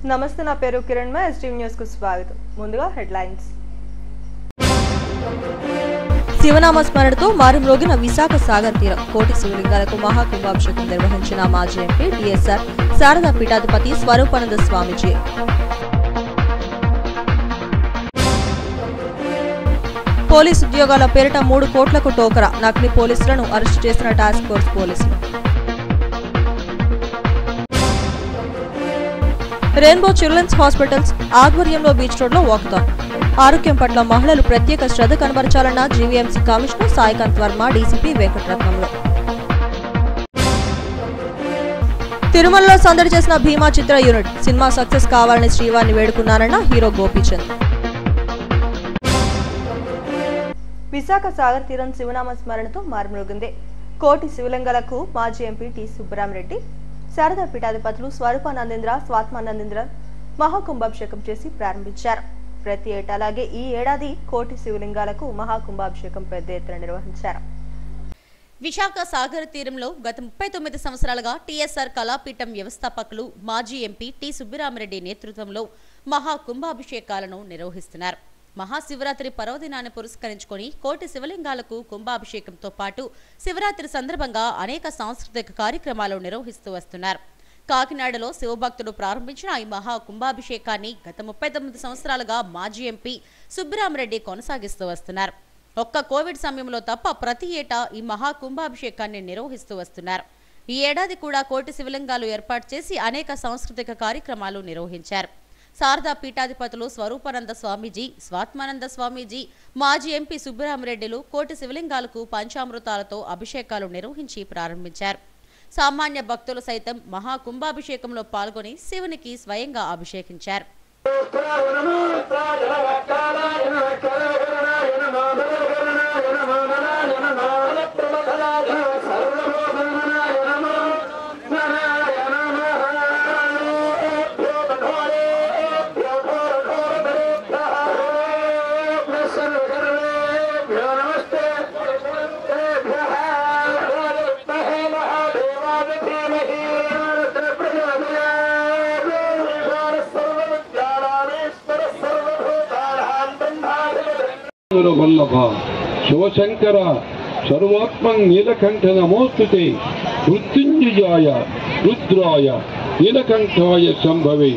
నమస్తే నా పేరు కిరణ్ మా ఎస్టీవీ న్యూస్ కు స్వాగతం ముందుగా హెడ్లైన్స్ శివనామ స్మరణతో మారుమ్రోగిన విశాఖ సాగర్ తీరం కోటి శివలింగాలకు మహాకుంభాభిషేకం నిర్వహించిన మాజీ ఎంపీ టీఎస్ఆర్ శారదా పీఠాధిపతి స్వరూపానంద స్వామీజీ పోలీసు ఉద్యోగాల పేరిట మూడు కోట్లకు టోకరా నకిలీ పోలీసులను అరెస్టు చేసిన టాస్క్ ఫోర్స్ పోలీసులు రెయిన్బో చిల్డ్రన్స్ హాస్పిటల్స్ ఆధ్వర్యంలో బీచ్ రోడ్లో వాకథాన్ ఆరోగ్యం పట్ల మహిళలు ప్రత్యేక శ్రద్ధ కనబరచాలన్న GVMC commissioner Saikanth Varma DCP వెంకటరత్నంలో తిరుమలలో సందడి చేసిన భీమా చిత్ర యూనిట్ సినిమా సక్సెస్ కావాలని శ్రీవారిని వేడుకున్నారన్న హీరో గోపీచంద్ విశాఖ సాగర్ తీరం శివనామ స్మరణతో మారుమ్రోగింది కోటి శివలింగాలకు మాజీ ఎంపీ టి సుబ్బరామరెడ్డి శారదా పీఠాధిపతులు స్వరూపానందేంద్ర స్వాత్మానందేంద్ర మహాకుంభాభిషేకం చేసి ప్రారంభించారు ప్రతి ఏటా అలాగే ఈ ఏడాది కోటి శివలింగాలకు మహాకుంభాభిషేకం పెద్ద ఎత్తున నిర్వహించారు విశాఖ సాగర్ తీరంలో గత ముప్పై తొమ్మిది సంవత్సరాలుగా టీఎస్ఆర్ కళాపీఠం వ్యవస్థాపకులు మాజీ ఎంపీ టి సుబ్బిరామరెడ్డి నేతృత్వంలో మహా కుంభాభిషేకాలను నిర్వహిస్తున్నారు మహాశివరాత్రి పర్వదినాన్ని పురస్కరించుకొని కోటి శివలింగాలకు కుంభాభిషేకంతో పాటు శివరాత్రి సందర్భంగా అనేక సాంస్కృతిక కార్యక్రమాలు నిర్వహిస్తూ వస్తున్నారు కాకినాడలో శివభక్తుడు ప్రారంభించిన ఈ మహా కుంభాభిషేకాన్ని గత ముప్పై తొమ్మిది సంవత్సరాలుగా మాజీ ఎంపీ సుబ్బిరామరెడ్డి కొనసాగిస్తూ వస్తున్నారు ఒక్క కోవిడ్ సమయంలో తప్ప ప్రతి ఏటా ఈ మహా కుంభాభిషేకాన్ని నిర్వహిస్తూ వస్తున్నారు ఈ ఏడాది కూడా కోటి శివలింగాలు ఏర్పాటు చేసి అనేక సాంస్కృతిక కార్యక్రమాలు నిర్వహించారు శారదా పీఠాధిపతులు స్వరూపానంద స్వామీజీ స్వాత్మానంద స్వామీజీ మాజీ ఎంపీ సుబ్బరామరెడ్డిలు కోటి శివలింగాలకు పంచామృతాలతో అభిషేకాలు నిర్వహించి ప్రారంభించారు సామాన్య భక్తులు సైతం మహా కుంభాభిషేకంలో పాల్గొని శివునికి స్వయంగా అభిషేకించారు వల్లభ శివశంకర సర్వాత్మం నీలకంఠ నమోస్తుతే మృత్యుంజయాయ రుద్రాయ నీలకంఠాయ సంభవే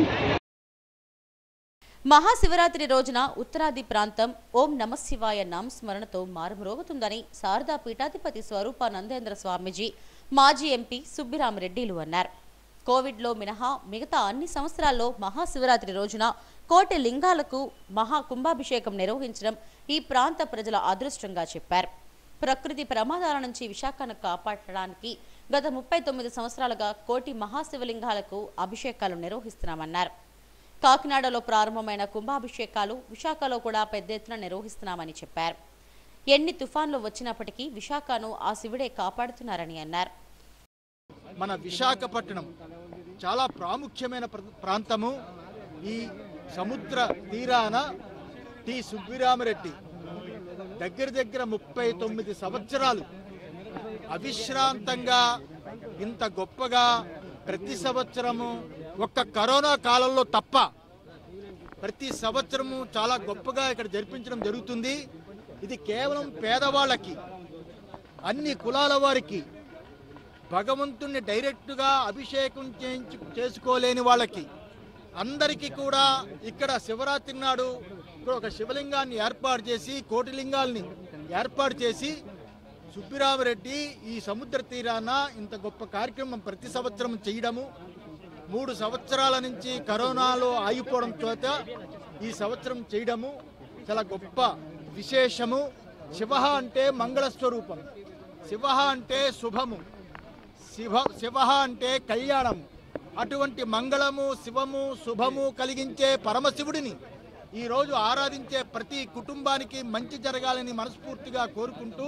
మహాశివరాత్రి రోజున ఉత్తరాది ప్రాంతం ఓం నమశివాయ నామస్మరణతో మారుమ్రోగుతుందని శారదా పీఠాధిపతి స్వరూపానందేంద్ర స్వామీజీ మాజీ ఎంపీ సుబ్బిరామరెడ్డిలు అన్నారు కోవిడ్లో మినహా మిగతా అన్ని సంవత్సరాల్లో మహాశివరాత్రి రోజున కోటి లింగాలకు మహా కుంభాభిషేకం నిర్వహించడం ఈ ప్రాంత ప్రజల అదృష్టంగా చెప్పారు ప్రకృతి ప్రమాదాల నుంచి విశాఖను కాపాడడానికి గత ముప్పై తొమ్మిది సంవత్సరాలుగా కోటి మహాశివలింగాలకు అభిషేకాలు నిర్వహిస్తున్నామన్నారు కాకినాడలో ప్రారంభమైన కుంభాభిషేకాలు విశాఖలో కూడా పెద్ద ఎత్తున నిర్వహిస్తున్నామని చెప్పారు ఎన్ని తుఫాన్లు వచ్చినప్పటికీ విశాఖను ఆ శివుడే కాపాడుతున్నారని అన్నారు మన విశాఖపట్నం చాలా ప్రాముఖ్యమైన ప్ర- ప్రాంతము ఈ సముద్ర తీరాన టి సుబ్బిరామరెడ్డి దగ్గర దగ్గర ముప్పై తొమ్మిది సంవత్సరాలు అవిశ్రాంతంగా ఇంత గొప్పగా ప్రతి సంవత్సరము ఒక్క కరోనా కాలంలో తప్ప ప్రతి సంవత్సరము చాలా గొప్పగా ఇక్కడ జరిపించడం జరుగుతుంది ఇది కేవలం పేదవాళ్ళకి అన్ని కులాల వారికి భగవంతుణ్ణి డైరెక్ట్గా అభిషేకం చేయించు చేసుకోలేని వాళ్ళకి అందరికీ కూడా ఇక్కడ శివరాత్రి నాడు ఇక్కడ ఒక శివలింగాన్ని ఏర్పాటు చేసి కోటిలింగాల్ని ఏర్పాటు చేసి సుబ్బిరామరెడ్డి ఈ సముద్ర తీరాన ఇంత గొప్ప కార్యక్రమం ప్రతి సంవత్సరం చేయడము మూడు సంవత్సరాల నుంచి కరోనాలో ఆగిపోవడం చేత ఈ సంవత్సరం చేయడము చాలా గొప్ప విశేషము శివ అంటే మంగళ స్వరూపం శివ అంటే శుభము శివ శివ అంటే కళ్యాణం అటువంటి మంగళము శివము శుభము కలిగించే పరమశివుడిని ఈరోజు ఆరాధించే ప్రతి కుటుంబానికి మంచి జరగాలని మనస్ఫూర్తిగా కోరుకుంటూ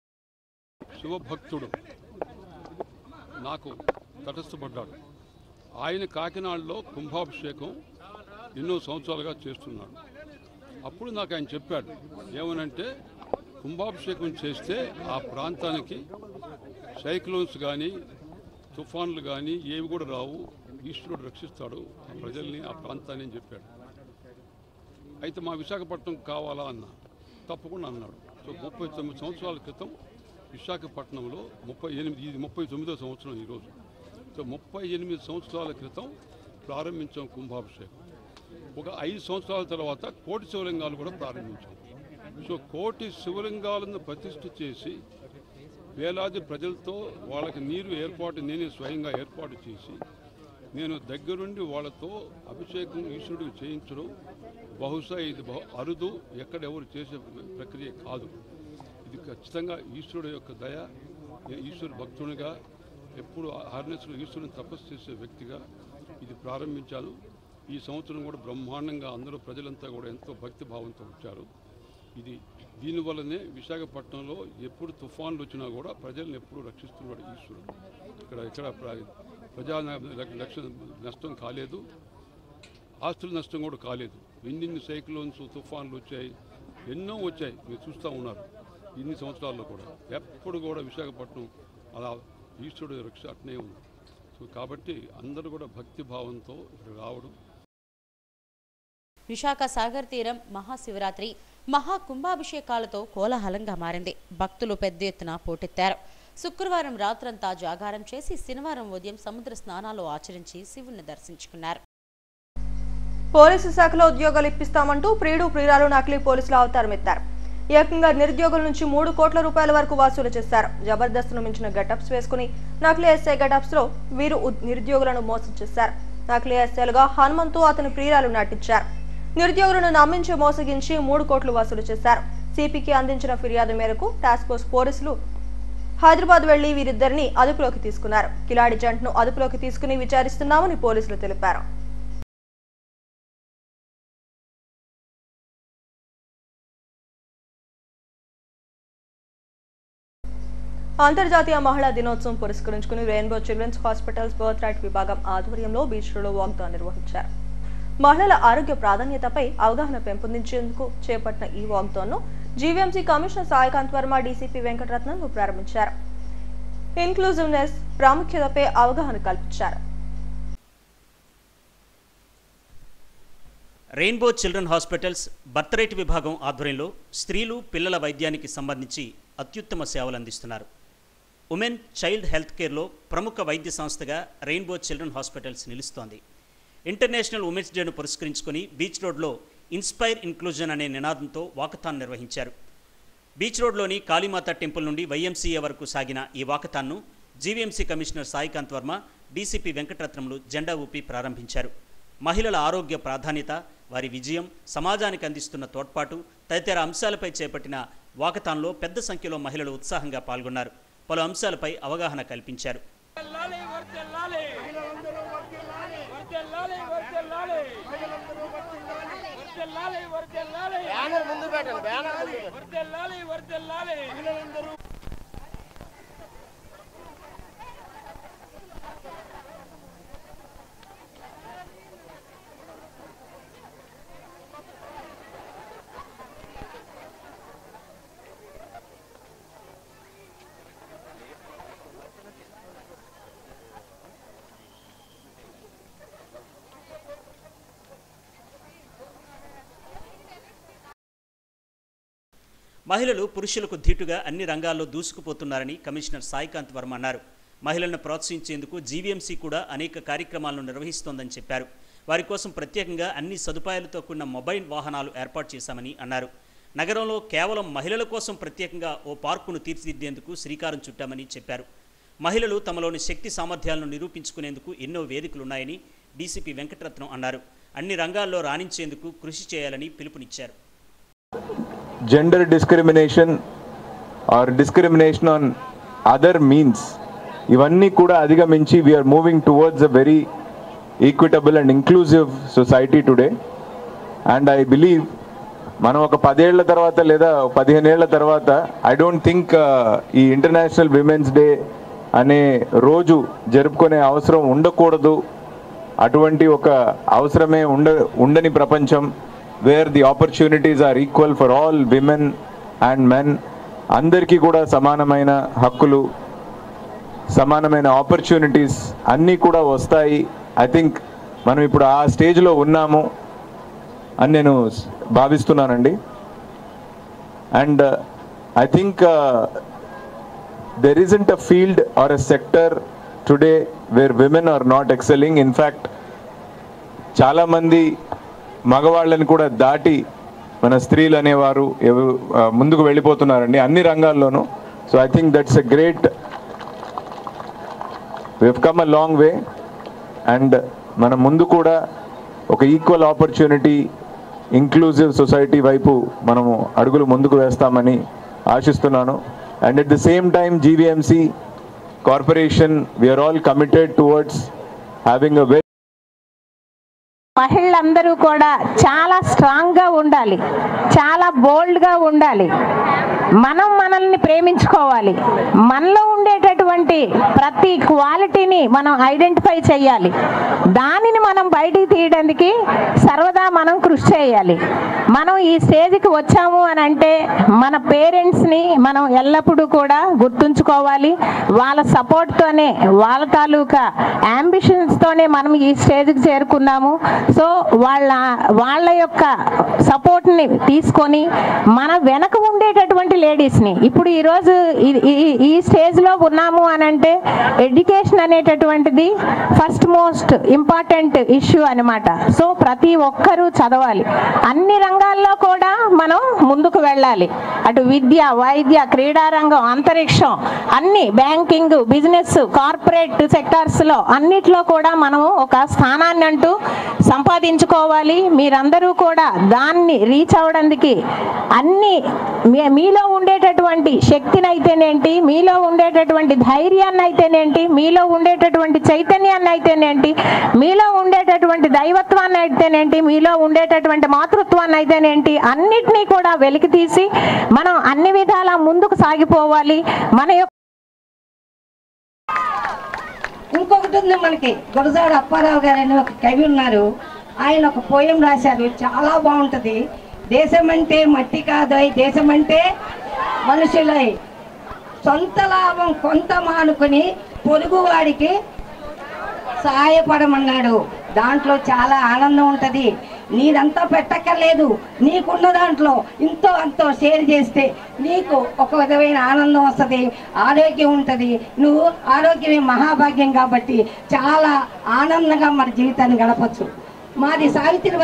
శివభక్తుడు నాకు తటస్థపడ్డాడు ఆయన కాకినాడలో కుంభాభిషేకం ఎన్నో సంవత్సరాలుగా చేస్తున్నాడు అప్పుడు నాకు ఆయన చెప్పాడు ఏమనంటే కుంభాభిషేకం చేస్తే ఆ ప్రాంతానికి సైక్లోన్స్ కానీ తుఫాన్లు కానీ ఏవి కూడా రావు ఈశ్వరుడు రక్షిస్తాడు ఆ ప్రజల్ని ఆ ప్రాంతాన్ని అని చెప్పాడు అయితే మా విశాఖపట్నం కావాలా అన్న తప్పకుండా అన్నాడు సో ముప్పై తొమ్మిది సంవత్సరాల క్రితం విశాఖపట్నంలో ముప్పై ఎనిమిది ఇది ముప్పై తొమ్మిదో సంవత్సరం ఈరోజు సో ముప్పై ఎనిమిది సంవత్సరాల క్రితం ప్రారంభించాం కుంభాభిషేకం ఒక ఐదు సంవత్సరాల తర్వాత కోటి శివలింగాలు కూడా ప్రారంభించాం సో కోటి శివలింగాలను ప్రతిష్ఠ చేసి వేలాది ప్రజలతో వాళ్ళకి నీరు ఏర్పాటు నేనే స్వయంగా ఏర్పాటు చేసి నేను దగ్గరుండి వాళ్ళతో అభిషేకం ఈశ్వరుడికి చేయించడం బహుశా ఇది బహు అరుదు ఎక్కడెవరు చేసే ప్రక్రియ కాదు ఇది ఖచ్చితంగా ఈశ్వరుడు యొక్క దయ ఈశ్వరు భక్తునిగా ఎప్పుడు హార్నెస్లో ఈశ్వరుని తపస్సు చేసే వ్యక్తిగా ఇది ప్రారంభించాను ఈ సంవత్సరం కూడా బ్రహ్మాండంగా అందరూ ప్రజలంతా కూడా ఎంతో భక్తి భావంతో వచ్చారు ఇది దీనివల్లనే విశాఖపట్నంలో ఎప్పుడు తుఫాన్లు వచ్చినా కూడా ప్రజల్ని ఎప్పుడు రక్షిస్తున్నాడు ఈశ్వరుడు ఇక్కడ ఇక్కడ ప్ర- ప్రజా న- లక్ష నష్టం కాలేదు ఆస్తుల నష్టం కూడా కాలేదు ఎన్నిన్ని సైక్లోన్స్ తుఫాన్లు వచ్చాయి ఎన్నో వచ్చాయి మీరు చూస్తూ ఉన్నారు ఇన్ని సంవత్సరాల్లో కూడా ఎప్పుడు కూడా విశాఖపట్నం అలా ఈశ్వరుడు రక్ష అట్నే ఉంది సో కాబట్టి అందరూ కూడా భక్తి భావంతో ఇక్కడ రావడం విశాఖ సాగర్ తీరం మహాశివరాత్రి మహా కుంభాభిషేకాలతో కోలాహలంగా మారింది భక్తులు పెద్ద ఎత్తున పోటెత్తారు శుక్రవారం రాత్రంతా జాగారం చేసి శనివారం ఉదయం సముద్ర స్నానాలు ఆచరించి శివుణ్ణి దర్శించుకున్నారు పోలీసు శాఖలో ఉద్యోగాలు ఇప్పిస్తామంటూ ప్రియుడు ప్రియురాలు నకిలీ పోలీసులు అవతారం ఎత్తారు ఏకంగా నిరుద్యోగుల నుంచి మూడు కోట్ల రూపాయల వరకు వసూలు చేశారు జబర్దస్త్ను మించిన గటప్స్ వేసుకుని నకిలీ ఎస్ఐ గటప్స్ లో వీరు ఉద్- నిరుద్యోగులను మోసం చేశారు నకిలీ ఎస్ఐలుగా హనుమంతు అతని ప్రియురాలు నటించారు నిరుద్యోగులను నమ్మించి మోసగించి మూడు కోట్లు వసూలు చేశారు సిపికి అందించిన ఫిర్యాదు మేరకు టాస్క్ ఫోర్స్ పోలీసులు హైదరాబాద్ వెళ్లి వీరిద్దరిని అదుపులోకి తీసుకున్నారు కిలాడి జంట్ను అదుపులోకి తీసుకుని విచారిస్తున్నామని పోలీసులు తెలిపారు అంతర్జాతీయ మహిళా దినోత్సవం పురస్కరించుకుని rainbow children's hospitals birth right విభాగం ఆధ్వర్యంలో బీచ్ రోడ్లో వాక్థాన్ నిర్వహించారు మహిళల ఆరోగ్య ప్రాధాన్యతపై అవగాహన పెంపొందించేందుకు చేపట్టిన ఈ వాక్థాన్ను GVMC commissioner Saikanth Varma DCP Venkataratnam ప్రారంభించారు ఇన్క్లూజివ్నెస్ ప్రాముఖ్యతపై అవగాహన కల్పించారు rainbow children hospitals birth right విభాగం ఆధ్వర్యంలో స్త్రీలు పిల్లల వైద్యానికి సంబంధించి అత్యుత్తమ సేవలు అందిస్తున్నారు ఉమెన్ చైల్డ్ హెల్త్ కేర్లో ప్రముఖ వైద్య సంస్థగా రెయిన్బో చిల్డ్రన్ హాస్పిటల్స్ నిలుస్తోంది ఇంటర్నేషనల్ ఉమెన్స్ డేను పురస్కరించుకొని బీచ్ రోడ్లో ఇన్స్పైర్ ఇన్క్లూజన్ అనే నినాదంతో వాకథాన్ నిర్వహించారు బీచ్ రోడ్లోని కాళీమాత టెంపుల్ నుండి వైఎంసీఏ వరకు సాగిన ఈ వాకథాన్ను GVMC commissioner Saikanth Varma DCP వెంకటరత్నములు జెండా ఊపి ప్రారంభించారు మహిళల ఆరోగ్య ప్రాధాన్యత వారి విజయం సమాజానికి అందిస్తున్న తోడ్పాటు తదితర అంశాలపై చేపట్టిన వాకథాన్లో పెద్ద సంఖ్యలో మహిళలు ఉత్సాహంగా పాల్గొన్నారు పలు అంశాలపై అవగాహన కల్పించారు వర్ధిల్లాలి వర్ధిల్లాలి వర్ధిల్లాలి వర్ధిల్లాలి వర్ధిల్లాలి వర్ధిల్లాలి బ్యానర్ ముందు పెట్టండి బ్యానర్ వర్ధిల్లాలి వర్ధిల్లాలి మహిళలు పురుషులకు ధీటుగా అన్ని రంగాల్లో దూసుకుపోతున్నారని కమిషనర్ సాయికాంత్ వర్మ అన్నారు మహిళలను ప్రోత్సహించేందుకు జీవీఎంసీ కూడా అనేక కార్యక్రమాలను నిర్వహిస్తోందని చెప్పారు వారి కోసం ప్రత్యేకంగా అన్ని సదుపాయాలతో కూడిన మొబైల్ వాహనాలు ఏర్పాటు చేశామని అన్నారు నగరంలో కేవలం మహిళల కోసం ప్రత్యేకంగా ఓ పార్కును తీర్చిదిద్దేందుకు శ్రీకారం చుట్టామని చెప్పారు మహిళలు తమలోని శక్తి సామర్థ్యాలను నిరూపించుకునేందుకు ఎన్నో వేదికలున్నాయని డీసీపీ వెంకటరత్నం అన్నారు అన్ని రంగాల్లో రాణించేందుకు కృషి చేయాలని పిలుపునిచ్చారు gender discrimination or discrimination on other means ఇవన్నీ కూడా అధిగమించి we're moving towards a very equitable and inclusive society today and I believe మనం ఒక పదేళ్ల తర్వాత లేదా పదిహేనేళ్ల తర్వాత ఐ డోంట్ థింక్ ఈ ఇంటర్నేషనల్ విమెన్స్ డే అనే రోజు జరుపుకునే అవసరం ఉండకూడదు అటువంటి ఒక అవసరమే ఉండ ఉండని ప్రపంచం where the opportunities are equal for all women and men అందరికీ కూడా సమానమైన హక్కులు సమానమైన ఆపర్చునిటీస్ అన్నీ కూడా వస్తాయి ఐ థింక్ మనం ఇప్పుడు ఆ స్టేజ్లో ఉన్నాము అని నేను భావిస్తున్నానండి and I think there isn't a field or a sector today where women are not excelling. In fact, చాలామంది మగవాళ్ళని కూడా దాటి మన స్త్రీలు అనేవారు ఎవ- ఆ, ముందుకు వెళ్ళిపోతున్నారండి అన్ని రంగాల్లోనూ so I think that's a great we've come a long way and మన ముందు కూడా ఒక ఈక్వల్ ఆపర్చునిటీ ఇంక్లూజివ్ సొసైటీ వైపు మనము అడుగులు ముందుకు వేస్తామని ఆశిస్తున్నాను and at the same time GVMC corporation we're all committed towards having a very మహిళలందరూ కూడా చాలా స్ట్రాంగ్గా ఉండాలి చాలా బోల్డ్గా ఉండాలి మనం మనల్ని ప్రేమించుకోవాలి మనలో ఉండేటటువంటి ప్రతి క్వాలిటీని మనం ఐడెంటిఫై చేయాలి దానిని మనం బయటికి తీయడానికి సర్వదా మనం కృషి చేయాలి మనం ఈ స్టేజ్కి వచ్చాము అని అంటే మన పేరెంట్స్ని మనం ఎల్లప్పుడూ కూడా గుర్తుంచుకోవాలి వాళ్ళ సపోర్ట్తోనే వాళ్ళ తాలూకా అంబిషన్స్తోనే మనం ఈ స్టేజ్కి చేరుకున్నాము సో వాళ్ళ వాళ్ళ యొక్క సపోర్ట్ని తీసుకొని మన వెనక ఉండేటటువంటి లేడీస్ని ఇప్పుడు ఈరోజు ఈ- ఈ- ఈ స్టేజ్లో ఉన్నాము అని అంటే ఎడ్యుకేషన్ అనేటటువంటిది ఫస్ట్ మోస్ట్ ఇంపార్టెంట్ ఇష్యూ అనమాట సో ప్రతి ఒక్కరూ చదవాలి అన్ని రంగాల్లో కూడా మనం ముందుకు వెళ్ళాలి అటు విద్య వైద్య క్రీడా రంగం అంతరిక్షం అన్ని బ్యాంకింగ్ బిజినెస్ కార్పొరేట్ సెక్టార్స్లో అన్నిట్లో కూడా మనం ఒక స్థానాన్ని అంటూ సంపాదించుకోవాలి మీరందరూ కూడా దాన్ని రీచ్ అవ్వడానికి అన్ని మీ- మీలో ఉండేటటువంటి శక్తిని అయితేనేంటి మీలో ఉండేటటువంటి ధైర్యాన్ని అయితేనేంటి మీలో ఉండేటటువంటి చైతన్యాన్ని అయితేనేంటి మీలో ఉండేటటువంటి దైవత్వాన్ని అయితేనేంటి మీలో ఉండేటటువంటి మాతృత్వాన్ని అయితేనేంటి అన్నిటినీ కూడా వెలికి తీసి మనం అన్ని విధాలా ముందుకు సాగిపోవాలి మన యొక్క ఇంకొకటి ఉంది మనకి గురజాడ అప్పారావు గారు అని ఒక కవి ఉన్నారు ఆయన ఒక పోయం రాశారు చాలా బాగుంటది దేశం అంటే మట్టి కాదోయ్ దేశం అంటే మనుషులై సొంత లాభం కొంత మానుకొని పొరుగువాడికి సహాయపడమన్నాడు దాంట్లో చాలా ఆనందం ఉంటది నీదంతా పెట్టక్కర్లేదు నీకున్న దాంట్లో ఇంతో అంతో షేర్ చేస్తే నీకు ఒక విధమైన ఆనందం వస్తుంది ఆరోగ్యం ఉంటుంది నువ్వు ఆరోగ్యమే మహాభాగ్యం కాబట్టి చాలా ఆనందంగా మన జీవితాన్ని గడపచ్చు మాది సావిత్రి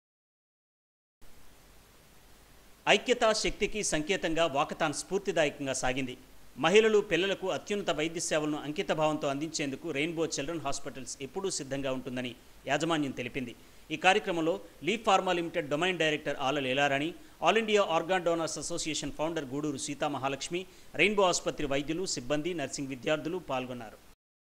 ఐక్యతా శక్తికి సంకేతంగా వాకథాన్ స్ఫూర్తిదాయకంగా సాగింది మహిళలు పిల్లలకు అత్యున్నత వైద్య సేవలను అంకిత భావంతో అందించేందుకు రెయిన్బో చిల్డ్రన్ హాస్పిటల్స్ ఎప్పుడూ సిద్ధంగా ఉంటుందని యాజమాన్యం తెలిపింది ఈ కార్యక్రమంలో leaf pharma limited domain director ఆల Leelarani all India organ donors association founder Guduru Seetha Mahalakshmi rainbow ఆసుపత్రి వైద్యులు సిబ్బంది నర్సింగ్ విద్యార్థులు పాల్గొన్నారు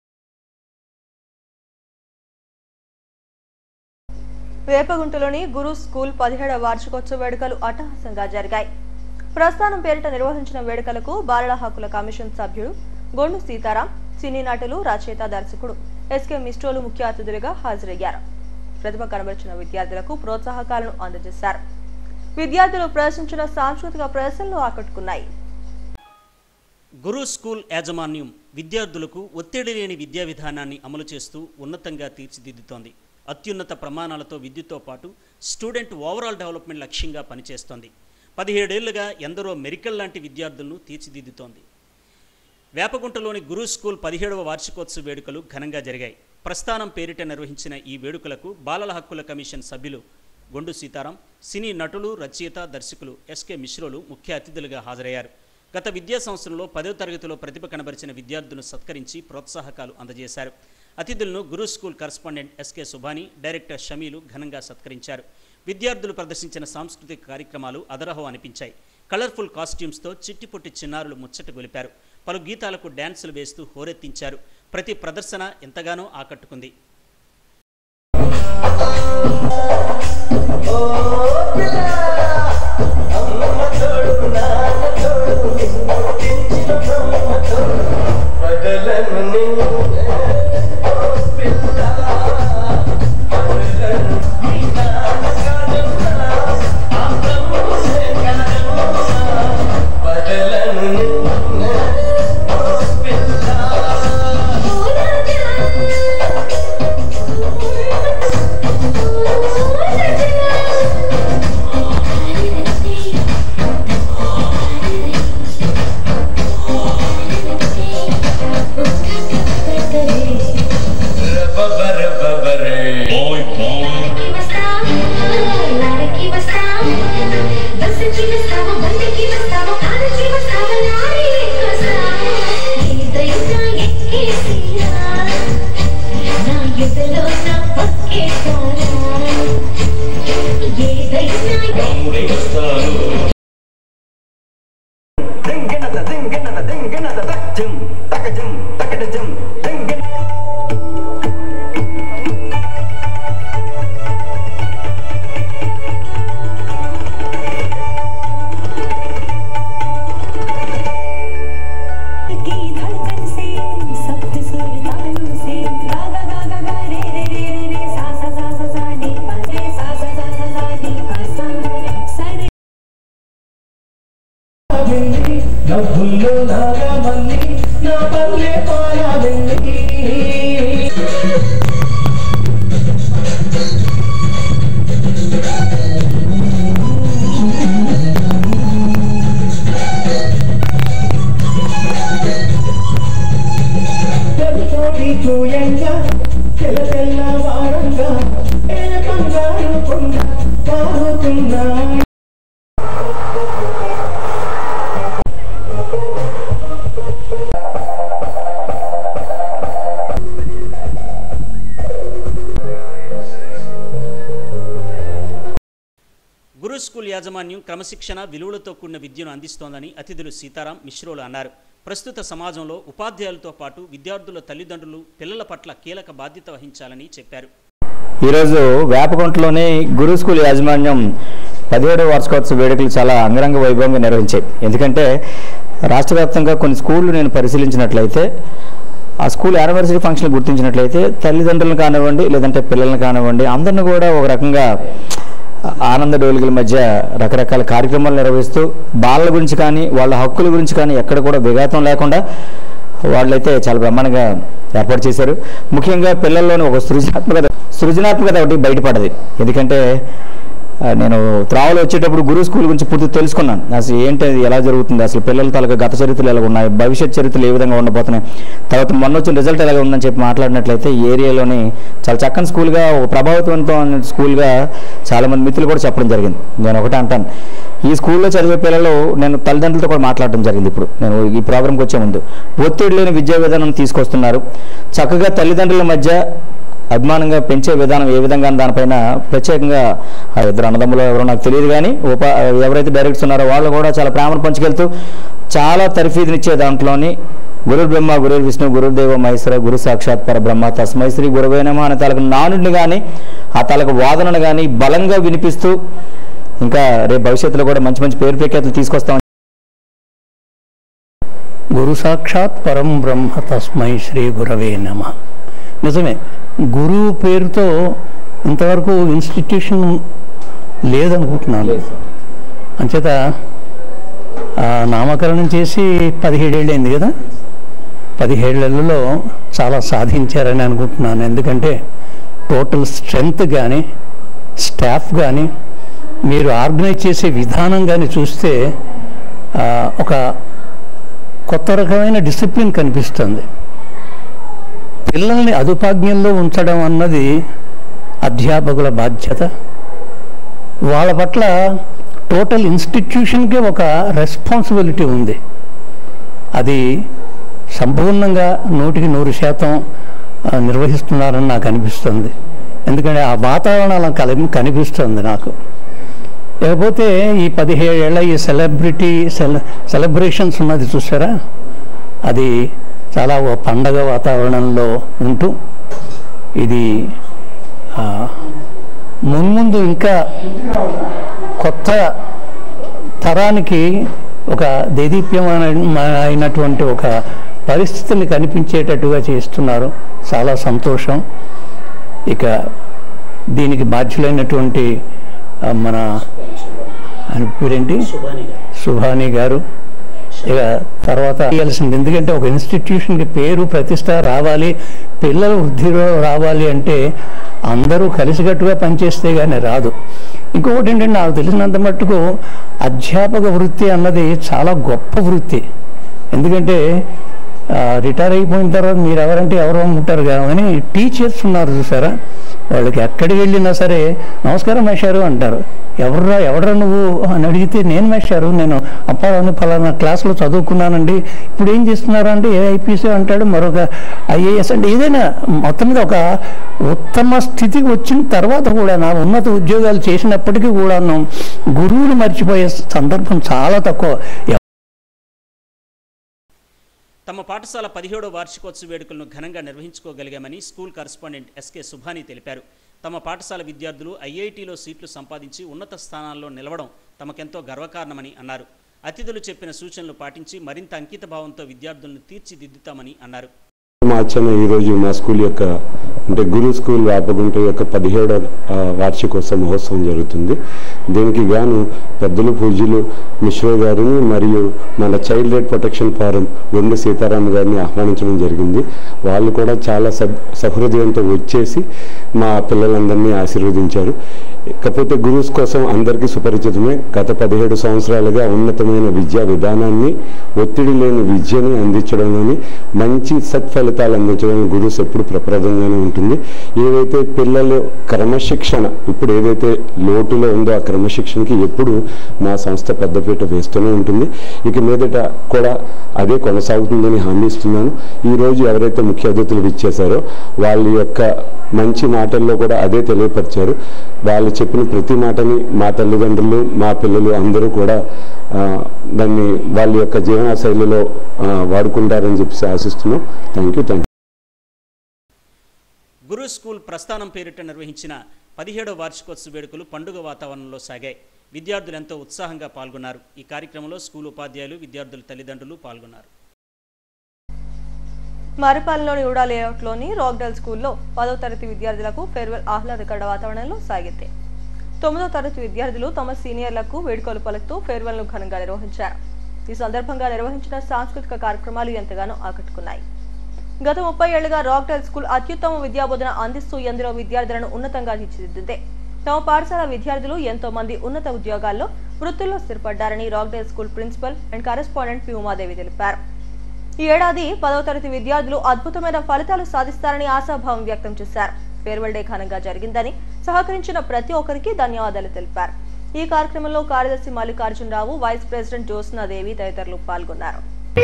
వేపగుంటలోని గురు స్కూల్ పదిహేడవ వార్షికోత్సవ వేడుకలు అట్టహాసంగా జరిగాయి ప్రస్థానం పేరిట నిర్వహించిన వేడుకలకు బాలల హక్కుల కమిషన్ సభ్యుడు గొండు సీతారాం సినీ నటులు రచయిత దర్శకుడు ఎస్కే మిస్టోలు ముఖ్య అతిథులుగా హాజరయ్యారు ప్రతిభ కనబరిచిన విద్యార్థులకు ప్రోత్సాహకాలను అందజేశారు విద్యార్థులు ప్రదర్శించిన సాంస్కృతిక ప్రదర్శనలు ఆకట్టుకున్నాయి గురు స్కూల్ యాజమాన్యం విద్యార్థులకు ఒత్తిడి లేని విద్యా విధానాన్ని అమలు చేస్తూ ఉన్నతంగా తీర్చిదిద్దుతోంది అత్యున్నత ప్రమాణాలతో విద్యుత్తో పాటు స్టూడెంట్ ఓవరాల్ డెవలప్మెంట్ లక్ష్యంగా పనిచేస్తోంది పదిహేడేళ్లుగా ఎందరో మెరికల్ లాంటి విద్యార్థులను తీర్చిదిద్దుతోంది వేపగుంటలోని గురు స్కూల్ పదిహేడవ వార్షికోత్సవ వేడుకలు ఘనంగా జరిగాయి ప్రస్థానం పేరిట నిర్వహించిన ఈ వేడుకలకు బాలల హక్కుల కమిషన్ సభ్యులు గొండు సీతారాం సినీ నటులు రచయిత దర్శకులు ఎస్కే మిశ్రోలు ముఖ్య అతిథులుగా హాజరయ్యారు గత విద్యా సంవత్సరంలో పదవ తరగతిలో ప్రతిభ కనబరిచిన విద్యార్థులను సత్కరించి ప్రోత్సాహకాలు అందజేశారు అతిథులను Guru school correspondent S K Subhani director షమీలు ఘనంగా సత్కరించారు విద్యార్థులు ప్రదర్శించిన సాంస్కృతిక కార్యక్రమాలు అదరహో అనిపించాయి కలర్ఫుల్ కాస్ట్యూమ్స్తో చిట్టిపుట్టి చిన్నారులు ముచ్చట గొలిపారు పలు గీతాలకు డ్యాన్సులు వేస్తూ హోరెత్తించారు ప్రతి ప్రదర్శన ఎంతగానో ఆకట్టుకుంది బదలను డబ్బుల్లో నాగా మళ్ళీ నా పల్లె పాయా వెళ్ళి తెల్లతోటి చూయంగా తెల్ల తెల్ల వారంగా ఏ బంగారు కొండ పారుతున్నా గురు స్కూల్ యాజమాన్యం క్రమశిక్షణ విలువలతో కూడిన విద్యను అందిస్తోందని అతిథులు సీతారాం మిశ్రోలు అన్నారు ప్రస్తుత సమాజంలో ఉపాధ్యాయులతో పాటు విద్యార్థుల తల్లిదండ్రులు పిల్లల పట్ల కీలక బాధ్యత వహించాలని చెప్పారు ఈరోజు వేపకొంటలోని గురు స్కూల్ యాజమాన్యం పదిహేడవ వార్షికోత్సవ వేడుకలు చాలా అంగరంగ వైభవంగా నిర్వహించాయి ఎందుకంటే రాష్ట్ర వ్యాప్తంగా కొన్ని స్కూళ్ళు నేను పరిశీలించినట్లయితే ఆ స్కూల్ యానివర్సరీ ఫంక్షన్ గుర్తించినట్లయితే తల్లిదండ్రులను కానివ్వండి లేదంటే పిల్లల్ని కానివ్వండి అందరిని కూడా ఒక రకంగా ఆనంద డోలికల మధ్య రకరకాల కార్యక్రమాలు నిర్వహిస్తూ బాలల గురించి కానీ వాళ్ళ హక్కుల గురించి కానీ ఎక్కడ కూడా విఘాతం లేకుండా వాళ్ళైతే చాలా బ్రహ్మాండంగా ఏర్పాటు చేశారు ముఖ్యంగా పిల్లల్లోని ఒక సృజనాత్మకత సృజనాత్మకత ఒకటి బయటపడది ఎందుకంటే ఆ, నేను త్రావలో వచ్చేటప్పుడు గురు స్కూల్ గురించి పూర్తి తెలుసుకున్నాను అసలు ఏంటి అది ఎలా జరుగుతుంది అసలు పిల్లల తాలూకా గత చరిత్రలు ఎలా ఉన్నాయి భవిష్యత్ చరిత్రలు ఏ విధంగా ఉండబోతున్నాయి తర్వాత మొన్న వచ్చిన రిజల్ట్ ఎలా ఉందని చెప్పి మాట్లాడినట్లయితే ఈ ఏరియాలోని చాలా చక్కని స్కూల్గా ఒక ప్రభావితవంతమైన స్కూల్గా చాలామంది మిత్రులు కూడా చెప్పడం జరిగింది నేను ఒకటే అంటాను ఈ స్కూల్లో చదివే పిల్లలు నేను తల్లిదండ్రులతో కూడా మాట్లాడడం జరిగింది ఇప్పుడు నేను ఈ ప్రోగ్రామ్కి వచ్చే ముందు ఒత్తిడి లేని విద్యా విధానం తీసుకొస్తున్నారు చక్కగా తల్లిదండ్రుల మధ్య అభిమానంగా పెంచే విధానం ఏ విధంగా అన్న దానిపైన ప్రత్యేకంగా ఆ ఇద్దరు అన్నదమ్ములు ఎవరో నాకు తెలియదు కానీ ఉప ఎవరైతే డైరెక్టర్స్ ఉన్నారో వాళ్ళు కూడా చాలా ప్రేమను పంచుకెళ్తూ చాలా తర్ఫీదునిచ్చే దాంట్లోని గురు బ్రహ్మ గురు విష్ణు గురుదేవ మహేశ్వర గురు సాక్షాత్ పరబ్రహ్మ తస్మై శ్రీ గురువేనమ అనే తాలకు నానుడిని కానీ ఆ తాలకు వాదనను కానీ బలంగా వినిపిస్తూ ఇంకా రేపు భవిష్యత్తులో కూడా మంచి మంచి పేరు ప్రఖ్యాతులు తీసుకొస్తాం గురు సాక్షాత్ పరం బ్రహ్మ తస్మై శ్రీ గురవే నమ నిజమే గురువు పేరుతో ఇంతవరకు ఇన్స్టిట్యూషన్ లేదనుకుంటున్నాను అంచేత ఆ, నామకరణం చేసి పదిహేడేళ్ళైంది కదా పదిహేళ్లలో చాలా సాధించారని అనుకుంటున్నాను ఎందుకంటే టోటల్ స్ట్రెంగ్త్ కానీ స్టాఫ్ కానీ మీరు ఆర్గనైజ్ చేసే విధానం కానీ చూస్తే ఆ, ఒక కొత్త రకమైన డిసిప్లిన్ కనిపిస్తుంది పిల్లల్ని అదుపాజ్ఞంలో ఉంచడం అన్నది అధ్యాపకుల బాధ్యత వాళ్ళ పట్ల టోటల్ ఇన్స్టిట్యూషన్కి ఒక రెస్పాన్సిబిలిటీ ఉంది అది సంపూర్ణంగా నూటికి నూరు శాతం ఆ, నిర్వహిస్తున్నారని నాకు అనిపిస్తుంది ఎందుకంటే ఆ వాతావరణం అలా కలి కనిపిస్తుంది నాకు లేకపోతే ఈ పదిహేడేళ్ల ఈ సెలబ్రిటీ సెల సెలబ్రేషన్స్ ఉన్నది చూసారా అది చాలా ఓ పండగ వాతావరణంలో ఉంటూ ఇది ఆ, మున్ముందు ఇంకా కొత్త తరానికి ఒక దేదీప్యమైన అయినటువంటి ఒక పరిస్థితిని కనిపించేటట్టుగా చేస్తున్నారు చాలా సంతోషం ఇక దీనికి బాధ్యులైనటువంటి ఆ, మన ఆయన పేరేంటి సుభాని గారు ఇక తర్వాత చేయాల్సింది ఎందుకంటే ఒక ఇన్స్టిట్యూషన్కి పేరు ప్రతిష్ట రావాలి పిల్లల వృద్ధిలో రావాలి అంటే అందరూ కలిసికట్టుగా పనిచేస్తే కానీ రాదు ఇంకొకటి ఏంటంటే నాకు తెలిసినంత మట్టుకు అధ్యాపక వృత్తి అన్నది చాలా గొప్ప వృత్తి ఎందుకంటే ఆ, రిటైర్ అయిపోయిన తర్వాత మీరు ఎవరంటే ఎవరో ఉంటారు కానీ టీచర్స్ ఉన్నారు చూసారా వాళ్ళకి ఎక్కడికి వెళ్ళినా సరే నమస్కారం మేషారు అంటారు ఎవర్రా ఎవడ్రా నువ్వు అని అడిగితే నేను మేషారు నేను అప్పారావు ఫలానా క్లాస్లో చదువుకున్నానండి ఇప్పుడు ఏం చేస్తున్నారు అంటే ఏ ఐపీసీ అంటాడు మరొక ఐఏఎస్ అంటే ఏదైనా మొత్తం మీద ఒక ఉత్తమ స్థితికి వచ్చిన తర్వాత కూడా నా ఉన్నత ఉద్యోగాలు చేసినప్పటికీ కూడాను గురువుని మర్చిపోయే సందర్భం చాలా తక్కువ తమ పాఠశాల పదిహేడో వార్షికోత్సవ వేడుకలను ఘనంగా నిర్వహించుకోగలిగామని స్కూల్ కరస్పాండెంట్ ఎస్కే సుభాని తెలిపారు తమ పాఠశాల విద్యార్థులు ఐఐటిలో సీట్లు సంపాదించి ఉన్నత స్థానాల్లో నిలవడం తమకెంతో గర్వకారణమని అన్నారు అతిథులు చెప్పిన సూచనలు పాటించి మరింత అంకిత భావంతో విద్యార్థులను తీర్చిదిద్దుతామని అన్నారు మార్చిన ఈరోజు మా స్కూల్ యొక్క అంటే గురు స్కూల్ వ్యాపగుంట యొక్క పదిహేడవ ఆ, వార్షికోత్సవ మహోత్సవం జరుగుతుంది దీనికి గాను పెద్దలు పూజ్యులు మిశ్రో గారిని మరియు మన చైల్డ్ రైట్ ప్రొటెక్షన్ ఫారం గుండె సీతారాం గారిని ఆహ్వానించడం జరిగింది వాళ్ళు కూడా చాలా సబ్ సహృదయంతో వచ్చేసి మా పిల్లలందరినీ ఆశీర్వదించారు ఇకపోతే గురుస్ కోసం అందరికీ సుపరిచితమే గత పదిహేడు సంవత్సరాలుగా ఉన్నతమైన విద్యా విధానాన్ని ఒత్తిడి లేని విద్యని అందించడంలోని మంచి సత్ఫలితాలు అందించడం గురుస్ ఎప్పుడు ప్రప్రదంగానే ఉంటుంది ఏవైతే పిల్లలు క్రమశిక్షణ ఇప్పుడు ఏదైతే లోటులో ఉందో ఆ క్రమశిక్షణకి ఎప్పుడు మా సంస్థ పెద్దపీట వేస్తూనే ఉంటుంది ఇక మీదట కూడా అదే కొనసాగుతుందని హామీ ఇస్తున్నాను ఈరోజు ఎవరైతే ముఖ్య అతిథులు ఇచ్చేశారో వాళ్ళ యొక్క మంచి మాటల్లో కూడా అదే తెలియపరిచారు వాళ్ళు చెప్పిన ప్రతి మాటని మా తల్లిదండ్రులు మా పిల్లలు అందరూ కూడా ఆ, దాన్ని వాళ్ళ యొక్క జీవన శైలిలో ఆ, వాడుకుంటారని చెప్పేసి ఆశిస్తున్నాం thank you thank Guru school ప్రస్థానం పేరిట నిర్వహించిన పదిహేడవ వార్షికోత్సవ వేడుకలు పండుగ వాతావరణంలో సాగాయి విద్యార్థులు ఎంతో ఉత్సాహంగా పాల్గొన్నారు ఈ కార్యక్రమంలో స్కూల్ ఉపాధ్యాయులు విద్యార్థుల తల్లిదండ్రులు పాల్గొన్నారు మరిపాలెంలోని ఉడా లేఅవుట్లోని రాక్డల్ స్కూల్లో పదో తరగతి విద్యార్థులకు ఫేర్వెల్ ఆహ్లాదకర వాతావరణంలో సాగింది తొమ్మిదో తరగతి విద్యార్థులు తమ సీనియర్లకు వేడుకలు పలుకుతూ ఫేర్వెల్ను ఘనంగా నిర్వహించారు ఈ సందర్భంగా నిర్వహించిన సాంస్కృతిక కార్యక్రమాలు ఎంతగానో ఆకట్టుకున్నాయి గత ముప్పై ఏళ్లుగా రాక్డల్ స్కూల్ అత్యుత్తమ విద్యాబోధన అందిస్తూ ఎందరో విద్యార్థులను ఉన్నతంగా తీర్చిదిద్దింది తమ పాఠశాల విద్యార్థులు ఎంతో మంది ఉన్నత ఉద్యోగాల్లో వృత్తుల్లో స్థిరపడ్డారని రాక్డల్ school principal and correspondent P Umadevi తెలిపారు ఈ ఏడాది పదవ తరగతి విద్యార్థులు అద్భుతమైన ఫలితాలు సాధిస్తారని ఆశాభావం వ్యక్తం చేశారు ఫేర్వెల్ డే ఘనంగా జరిగిందని సహకరించిన ప్రతి ఒక్కరికి ధన్యవాదాలు తెలిపారు ఈ కార్యక్రమంలో కార్యదర్శి మల్లికార్జునరావు వైస్ ప్రెసిడెంట్ జ్యోత్స్నాదేవి తదితరులు పాల్గొన్నారు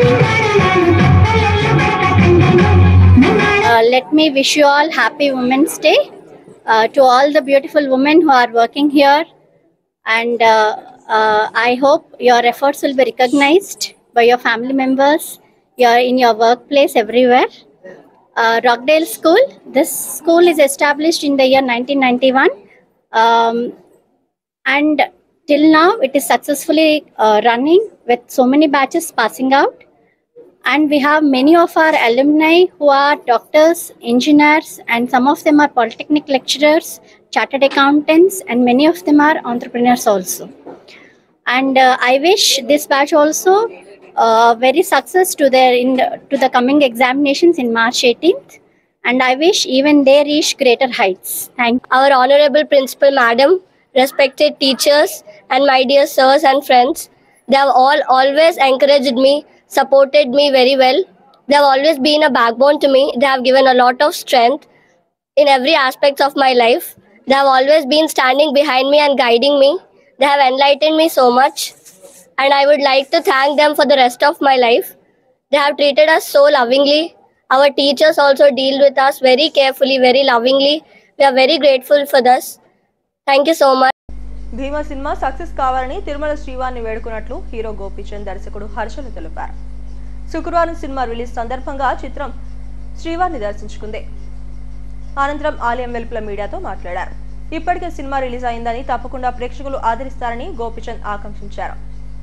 Uh, let me wish you all happy Women's Day uh, to all the beautiful women who are working here. And uh, uh, I hope your efforts will be recognized by your family members, your in your workplace, everywhere. Uh, Rockdale School. This school is established in the year 1991, um, and till now it is successfully uh, running with so many batches passing out and we have many of our alumni who are doctors engineers and some of them are polytechnic lecturers chartered accountants and many of them are entrepreneurs also and uh, i wish this batch also uh, very success to their in the, to the coming examinations in march 18th and i wish even they reach greater heights thank our honorable principal madam respected teachers and my dear sirs and friends they have all always encouraged me supported me very well they have always been a backbone to me they have given a lot of strength in every aspect of my life they have always been standing behind me and guiding me they have enlightened me so much and i would like to thank them for the rest of my life they have treated us so lovingly our teachers also deal with us very carefully very lovingly we are very grateful for this thank you so much Bhimaa cinema success కావాలని తిరుమల శ్రీవారిని వేడుకున్నట్లు hero Gopichand దర్శకుడు హర్షలు తెలిపారు శుక్రవారం cinema release సందర్భంగా చిత్రం శ్రీవారిని దర్శించుకుంది అనంతరం ఆలయం వెలుపల మీడియాతో మాట్లాడారు ఇప్పటికే సినిమా రిలీజ్ అయిందని తప్పకుండా ప్రేక్షకులు ఆదరిస్తారని గోపీచంద్ ఆకాంక్షించారు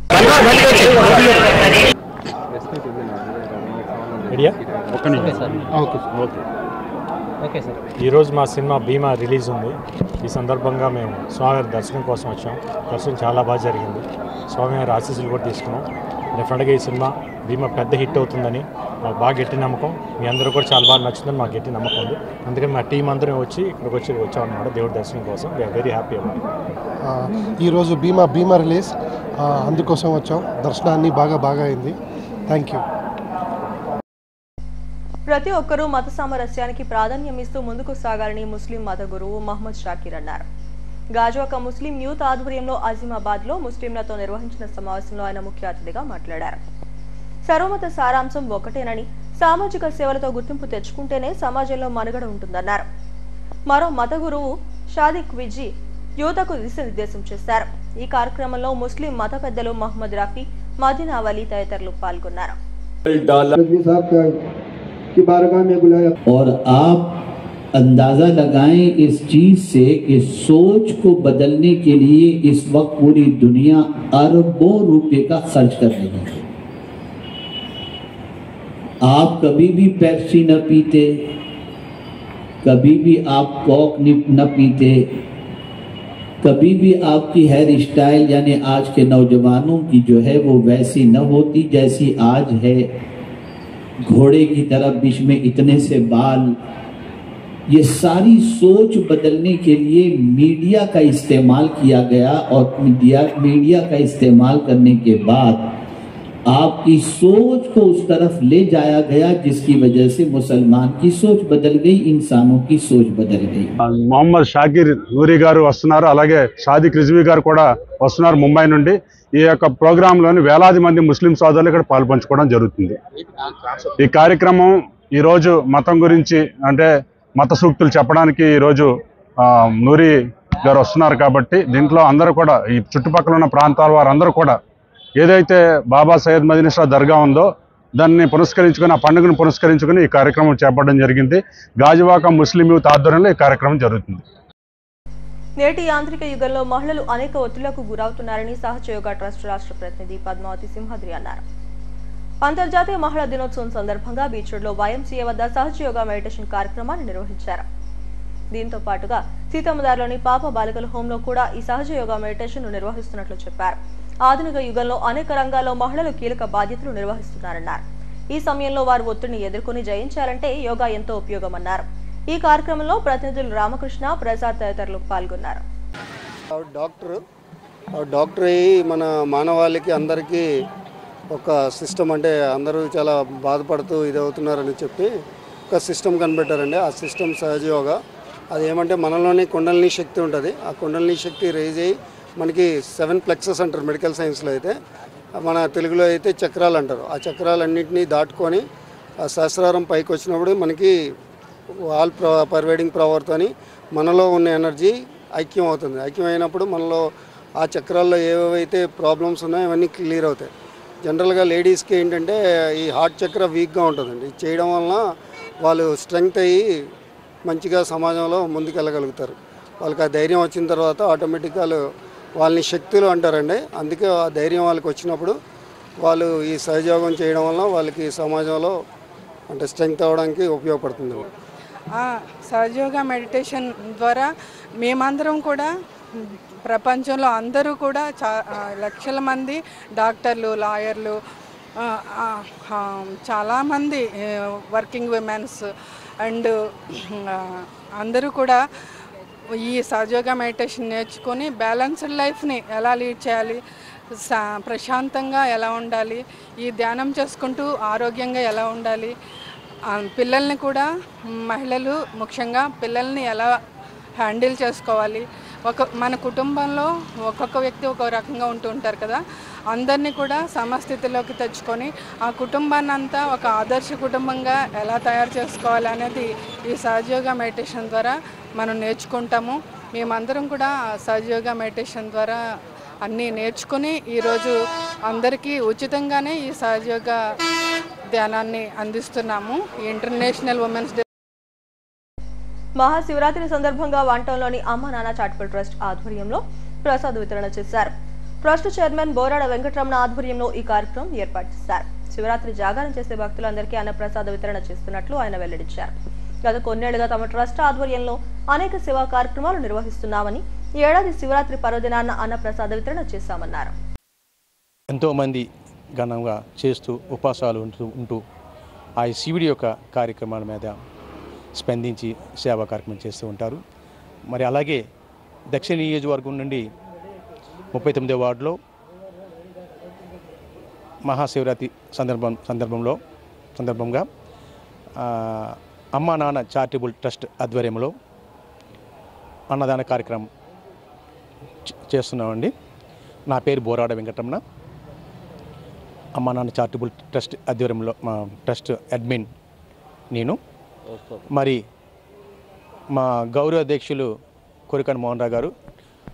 మీడియా ఒక్క నిమిషం. ఓకే ఓకే ఓకే సార్ ఈరోజు మా సినిమా భీమా రిలీజ్ ఉంది ఈ సందర్భంగా మేము స్వామివారి దర్శనం కోసం వచ్చాం దర్శనం చాలా బాగా జరిగింది స్వామివారి ఆశీస్సులు కూడా తీసుకున్నాం డెఫినెట్గా ఈ సినిమా భీమా పెద్ద హిట్ అవుతుందని మాకు బాగా గట్టి నమ్మకం మీ అందరూ కూడా చాలా బాగా నచ్చుతుందని మాకు గట్టి నమ్మకం ఉంది అందుకని మా టీం అందరం వచ్చి ఇక్కడికి వచ్చి వచ్చామన్నమాట దేవుడి దర్శనం కోసం వీఆర్ వెరీ హ్యాపీ అన్నమాట ఆ, ఈరోజు బీమా బీమా రిలీజ్ ఆ, అందుకోసం వచ్చాం దర్శనాన్ని బాగా బాగా అయింది థ్యాంక్ యూ ప్రతి ఒక్కరూ మత సామరస్యానికి ప్రాధాన్యం ఇస్తూ ముందుకు సాగాలని ముస్లిం మత గురువు మహమ్మద్ షాకీర్ అన్నారు గాజువాక ముస్లిం యూత్ ఆధ్వర్యంలో అజీమాబాద్ లో ముస్లింలతో నిర్వహించిన సమావేశంలో ఆయన ముఖ్య అతిథిగా మాట్లాడారు సర్వమత సారాంశం ఒకటేనని సామాజిక సేవలతో గుర్తింపు తెచ్చుకుంటేనే సమాజంలో మనుగడ ఉంటుందన్నారు మరో మత గురువు షాదిక్ విజీ యువతకు దిశానిర్దేశం చేశారు ఈ కార్యక్రమంలో ముస్లిం మత పెద్దలు మహమ్మద్ రఫీ మదీనా వలీ తదితరులు పాల్గొన్నారు नकवी साहब का की बारगाह में बुलाया और आप अंदाजा लगाएं इस चीज से कि सोच को बदलने के लिए इस वक्त पूरी दुनिया अरबों रुपए का खर्च कर रही है आप कभी भी पेप्सी न पीते कभी भी आप कॉक नि- न पीते कभी भी आपकी हेयर स्टाइल यानी आज के नौजवानों की जो है वो वैसी न होती जैसी आज है घोड़े की तरह बीच में इतने से बाल ये सारी सोच बदलने के लिए मीडिया का इस्तेमाल किया गया और मीडिया मीडिया का इस्तेमाल करने के बाद आपकी सोच को उस तरफ ले जाया गया जिसकी वजह से मुसलमान की सोच बदल गई इंसानों की सोच बदल गई మొహమ్మద్ షాకిర్ నూరి గారు వస్తున్నారు అలాగే షాదిక్ రిజ్వీ గారు కూడా వస్తున్నారు ముంబై నుండి ఈ యొక్క ప్రోగ్రాంలోని వేలాది మంది ముస్లిం సోదరులు ఇక్కడ పాల్పంచుకోవడం జరుగుతుంది ఈ కార్యక్రమం ఈరోజు మతం గురించి అంటే మత సూక్తులు చెప్పడానికి ఈరోజు ఆ, నూరి గారు వస్తున్నారు కాబట్టి దీంట్లో అందరూ కూడా ఈ చుట్టుపక్కల ఉన్న ప్రాంతాల వారందరూ కూడా ఏదైతే బాబా సయ్యద్ మదీన్ షా దర్గా ఉందో దాన్ని పురస్కరించుకుని ఆ పండుగను పురస్కరించుకుని ఈ కార్యక్రమం చేపట్టడం జరిగింది గాజువాక ముస్లిం యూత్ ఆధ్వర్యంలో ఈ కార్యక్రమం జరుగుతుంది నేటి యాంత్రిక యుగంలో మహిళలు అనేక ఒత్తిళ్లకు గురవుతున్నారని సహజయోగ ట్రస్ట్ రాష్ట్ర ప్రతినిధి పద్మావతి సింహాద్రి అన్నారు అంతర్జాతీయ మహిళా దినోత్సవం సందర్భంగా బీచ్ రోడ్లో వైఎంసీఏ వద్ద సహజయోగ మెడిటేషన్ కార్యక్రమాన్ని నిర్వహించారు దీంతో పాటుగా సీతమ్మదారిలోని పాప బాలికల హోంలో కూడా ఈ సహజ యోగా మెడిటేషన్ నిర్వహిస్తున్నట్లు చెప్పారు ఆధునిక యుగంలో అనేక రంగాల్లో మహిళలు కీలక బాధ్యతలు నిర్వహిస్తున్నారన్నారు ఈ సమయంలో వారు ఒత్తిడిని ఎదుర్కొని జయించాలంటే యోగా ఎంతో ఉపయోగమన్నారు ఈ కార్యక్రమంలో ప్రతినిధులు రామకృష్ణ ప్రసాద్ తదితరులు పాల్గొన్నారు ఆవిడ డాక్టర్ ఆవిడ డాక్టర్ అయ్యి మన మానవాళికి అందరికీ ఒక సిస్టమ్ అంటే అందరూ చాలా బాధపడుతూ ఇది అవుతున్నారని చెప్పి ఒక సిస్టమ్ కనిపెట్టారండి ఆ సిస్టమ్ సహజయోగా అది ఏమంటే మనలోని కుండలిని శక్తి ఉంటుంది ఆ కుండలిని శక్తి రేజ్ అయ్యి మనకి సెవెన్ ప్లెక్సెస్ అంటారు మెడికల్ సైన్స్లో అయితే మన తెలుగులో అయితే చక్రాలు అంటారు ఆ చక్రాలన్నింటినీ దాటుకొని ఆ సహస్రారం పైకి వచ్చినప్పుడు మనకి ఆల్ పర్వేడింగ్ పవర్తోని మనలో ఉన్న ఎనర్జీ ఐక్యం అవుతుంది ఐక్యం అయినప్పుడు మనలో ఆ చక్రాల్లో ఏవైతే ప్రాబ్లమ్స్ ఉన్నాయో అవన్నీ క్లియర్ అవుతాయి జనరల్గా లేడీస్కి ఏంటంటే ఈ హార్ట్ చక్ర వీక్గా ఉంటుందండి ఇది చేయడం వలన వాళ్ళు స్ట్రెంగ్త్ అయ్యి మంచిగా సమాజంలో ముందుకెళ్ళగలుగుతారు వాళ్ళకి ఆ ధైర్యం వచ్చిన తర్వాత ఆటోమేటిక్గా వాళ్ళు వాళ్ళని శక్తులు అంటారండి అందుకే ఆ ధైర్యం వాళ్ళకి వచ్చినప్పుడు వాళ్ళు ఈ సహజయోగం చేయడం వలన వాళ్ళకి సమాజంలో అంటే స్ట్రెంగ్త్ అవ్వడానికి ఉపయోగపడుతుంది ఆ, సహజయోగ మెడిటేషన్ ద్వారా మేమందరం కూడా ప్రపంచంలో అందరూ కూడా చా ఆ, లక్షల మంది డాక్టర్లు లాయర్లు ఆ, ఆ, ఆ, చాలామంది వర్కింగ్ విమెన్స్ అండ్ అందరూ కూడా ఈ సహజయోగ మెడిటేషన్ నేర్చుకొని బ్యాలెన్స్డ్ లైఫ్ని ఎలా లీడ్ చేయాలి సా- ప్రశాంతంగా ఎలా ఉండాలి ఈ ధ్యానం చేసుకుంటూ ఆరోగ్యంగా ఎలా ఉండాలి ఆ, పిల్లల్ని కూడా మహిళలు ముఖ్యంగా పిల్లల్ని ఎలా హ్యాండిల్ చేసుకోవాలి ఒక మన కుటుంబంలో ఒక్కొక్క వ్యక్తి ఒక రకంగా ఉంటూ ఉంటారు కదా అందరినీ కూడా సమస్థితిలోకి తెచ్చుకొని ఆ కుటుంబాన్ని అంతా ఒక ఆదర్శ కుటుంబంగా ఎలా తయారు చేసుకోవాలి అనేది ఈ సహజయోగ మెడిటేషన్ ద్వారా మనం నేర్చుకుంటాము మేమందరం కూడా ఆ సహజయోగ మెడిటేషన్ ద్వారా అన్నీ నేర్చుకుని ఈరోజు అందరికీ ఉచితంగానే ఈ సహజయోగ ధ్యానాన్ని అందిస్తున్నాము ఈ ఇంటర్నేషనల్ ఉమెన్స్ డే మహాశివరాత్రి సందర్భంగా వంటంలోని అమ్మ నాన్న చారిటబుల్ ట్రస్ట్ ఆధ్వర్యంలో ప్రసాద్ వితరణ చేశారు ట్రస్ట్ చైర్మన్ బోరాడ వెంకటరమణ ఆధ్వర్యంలో ఈ కార్యక్రమం ఏర్పాటు చేశారు శివరాత్రి జాగారం చేసే భక్తులందరికీ అన్నప్రసాద వితరణ చేస్తున్నట్లు ఆయన వెల్లడించారు గత కొన్నేళ్లుగా తమ ట్రస్ట్ ఆధ్వర్యంలో అనేక సేవా కార్యక్రమాలు నిర్వహిస్తున్నామని ఈ ఏడాది శివరాత్రి పర్వదినాన్న అన్నప్రసాద వితరణ చేశామన్నారు ఎంతోమంది ఘనంగా చేస్తూ ఉపవాసాలు ఉంటూ ఉంటూ ఆ శివుడి యొక్క కార్యక్రమాల మీద స్పందించి సేవా కార్యక్రమం చేస్తూ ఉంటారు మరి అలాగే దక్షిణ నియోజకవర్గం నుండి ముప్పై తొమ్మిదో వార్డులో మహాశివరాత్రి సందర్భం సందర్భంలో సందర్భంగా ఆ, అమ్మా నాన్న చారిటబుల్ ట్రస్ట్ ఆధ్వర్యంలో అన్నదాన కార్యక్రమం చే- చేస్తున్నామండి నా పేరు బోరాడ వెంకటరమణ అమ్మా నాన్న చారిటబుల్ ట్రస్ట్ ఆధ్వర్యంలో మా ట్రస్ట్ అడ్మిన్ నేను మరి మా గౌరవ అధ్యక్షులు కొరికన్ మోహన్ రావు గారు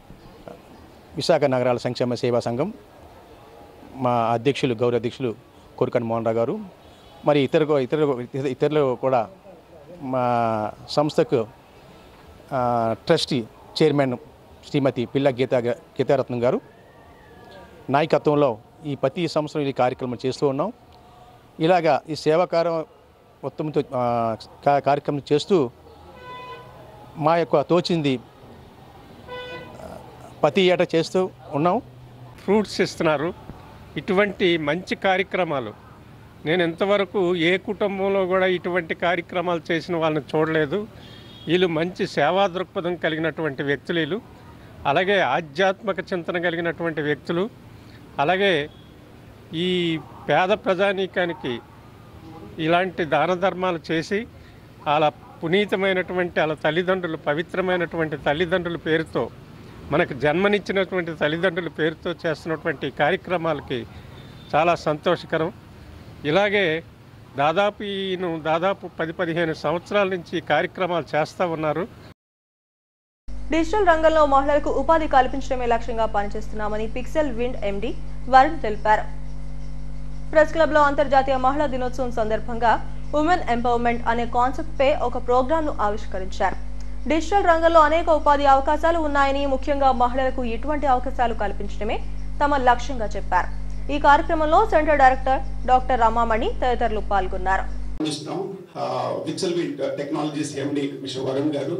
విశాఖ నగరాల సంక్షేమ సేవా సంఘం మా అధ్యక్షులు గౌరవ అధ్యక్షులు కోరికండి మోహన్ రావు గారు మరి ఇతర ఇతర ఇతరులు కూడా మా సంస్థకు ఆ, ట్రస్టీ చైర్మన్ శ్రీమతి పిల్ల గీతా గా- గీతారత్నం గారు నాయకత్వంలో ఈ ప్రతి సంవత్సరం ఈ కార్యక్రమం చేస్తూ ఉన్నాం ఇలాగా ఈ సేవాకారం మొత్తంతో ఆ, కా- కార్యక్రమం చేస్తూ మా యొక్క తోచింది ఆ, ప్రతి ఏటా చేస్తూ ఉన్నాం ఫ్రూట్స్ ఇస్తున్నారు ఇటువంటి మంచి కార్యక్రమాలు నేను ఇంతవరకు ఏ కుటుంబంలో కూడా ఇటువంటి కార్యక్రమాలు చేసిన వాళ్ళని చూడలేదు వీళ్ళు మంచి సేవా దృక్పథం కలిగినటువంటి వ్యక్తులు వీళ్ళు అలాగే ఆధ్యాత్మిక చింతన కలిగినటువంటి వ్యక్తులు అలాగే ఈ పేద ప్రజానీకానికి ఇలాంటి దాన ధర్మాలు చేసి వాళ్ళ పునీతమైనటువంటి వాళ్ళ తల్లిదండ్రులు పవిత్రమైనటువంటి తల్లిదండ్రుల పేరుతో మనకు జన్మనిచ్చినటువంటి తల్లిదండ్రుల పేరుతో చేస్తున్నటువంటి కార్యక్రమాలకి చాలా సంతోషకరం ఇలాగే దాదాపు ఈయన దాదాపు పది పదిహేను సంవత్సరాల నుంచి ఈ కార్యక్రమాలు చేస్తూ ఉన్నారు డిజిటల్ రంగంలో మహిళలకు ఉపాధి కల్పించడమే లక్ష్యంగా పనిచేస్తున్నామని పిక్సెల్ విండ్ ఎండి వరుణ్ తెలిపారు ప్రెస్ క్లబ్ లో అంతర్జాతీయ మహిళా దినోత్సవం సందర్భంగా ఉమెన్ ఎంపవర్మెంట్ అనే కాన్సెప్ట్ పై ఒక ప్రోగ్రామ్ ను ఆవిష్కరించారు డిజిటల్ రంగంలో అనేక ఉపాధి అవకాశాలు ఉన్నాయని ముఖ్యంగా మహిళలకు ఇటువంటి అవకాశాలు కల్పించడమే తమ లక్ష్యంగా చెప్పారు ఈ కార్యక్రమంలో సెంటర్ డైరెక్టర్ డాక్టర్ రమామణి తదితరులు పాల్గొన్నారు ఇస్తున్నాం విక్సల్ wind technologies MD mister Varun గారు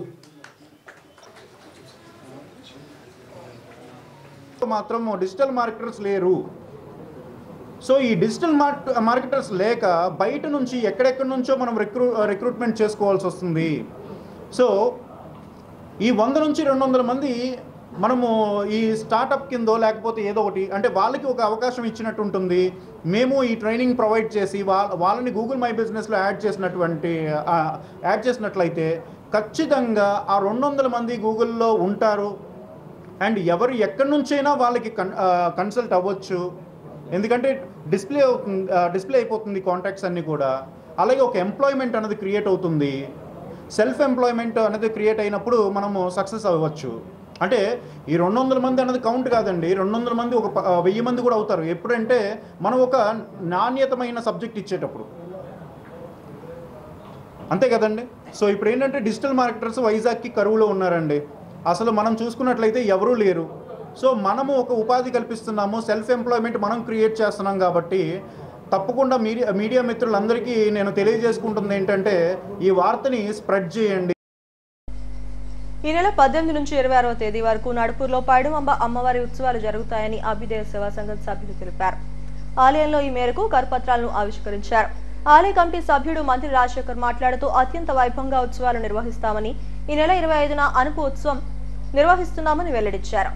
మాత్రం డిజిటల్ మార్కెటర్స్ లేరు సో ఈ డిజిటల్ మార్క్ మార్కెటర్స్ లేక బయట నుంచి ఎక్కడెక్కడి నుంచో మనం రిక్రూ రిక్రూట్మెంట్ చేసుకోవాల్సి వస్తుంది సో ఈ వంద నుంచి రెండు వందల మంది మనము ఈ స్టార్టప్ కిందో లేకపోతే ఏదో ఒకటి అంటే వాళ్ళకి ఒక అవకాశం ఇచ్చినట్టు ఉంటుంది మేము ఈ ట్రైనింగ్ ప్రొవైడ్ చేసి వా- వాళ్ళని గూగుల్ మై బిజినెస్లో యాడ్ చేసినటువంటి ఆ, యాడ్ చేసినట్లయితే ఖచ్చితంగా ఆ రెండు వందల మంది గూగుల్లో ఉంటారు అండ్ ఎవరు ఎక్కడి నుంచైనా వాళ్ళకి కన్ కన్సల్ట్ అవ్వచ్చు ఎందుకంటే డిస్ప్లే అవుతుంది డిస్ప్లే అయిపోతుంది కాంటాక్ట్స్ అన్నీ కూడా అలాగే ఒక ఎంప్లాయ్మెంట్ అనేది క్రియేట్ అవుతుంది సెల్ఫ్ ఎంప్లాయ్మెంట్ అనేది క్రియేట్ అయినప్పుడు మనము సక్సెస్ అవ్వచ్చు అంటే ఈ రెండు వందల మంది అనేది కౌంట్ కాదండి రెండు వందల మంది ఒక ప- వెయ్యి మంది కూడా అవుతారు ఎప్పుడంటే మనం ఒక నాణ్యతమైన సబ్జెక్ట్ ఇచ్చేటప్పుడు అంతే కదండి సో ఇప్పుడు ఏంటంటే డిజిటల్ మార్కెటర్స్ వైజాగ్కి కరువులో ఉన్నారండి అసలు మనం చూసుకున్నట్లయితే ఎవరూ లేరు సో మనము ఒక ఉపాధి కల్పిస్తున్నాము సెల్ఫ్ ఎంప్లాయ్మెంట్ మనం క్రియేట్ చేస్తున్నాం కాబట్టి తప్పకుండా మీడియా మీడియా మిత్రులందరికీ నేను తెలియజేసుకుంటుంది ఏంటంటే ఈ వార్తని స్ప్రెడ్ చేయండి ఈ నెల పద్దెనిమిది నుంచి ఇరవై ఆరవ తేదీ వరకు నడుపూర్లో పైడుమంబ అమ్మవారి ఉత్సవాలు జరుగుతాయని అభ్యుదయ సేవా సంఘం సభ్యులు తెలిపారు ఆలయంలో ఈ మేరకు కరపత్రాలను ఆవిష్కరించారు ఆలయ కమిటీ సభ్యుడు మంత్రి రాజశేఖర్ మాట్లాడుతూ అత్యంత వైభవంగా ఉత్సవాలు నిర్వహిస్తామని ఈ నెల ఇరవై ఐదున అనుపు ఉత్సవం నిర్వహిస్తున్నామని వెల్లడించారు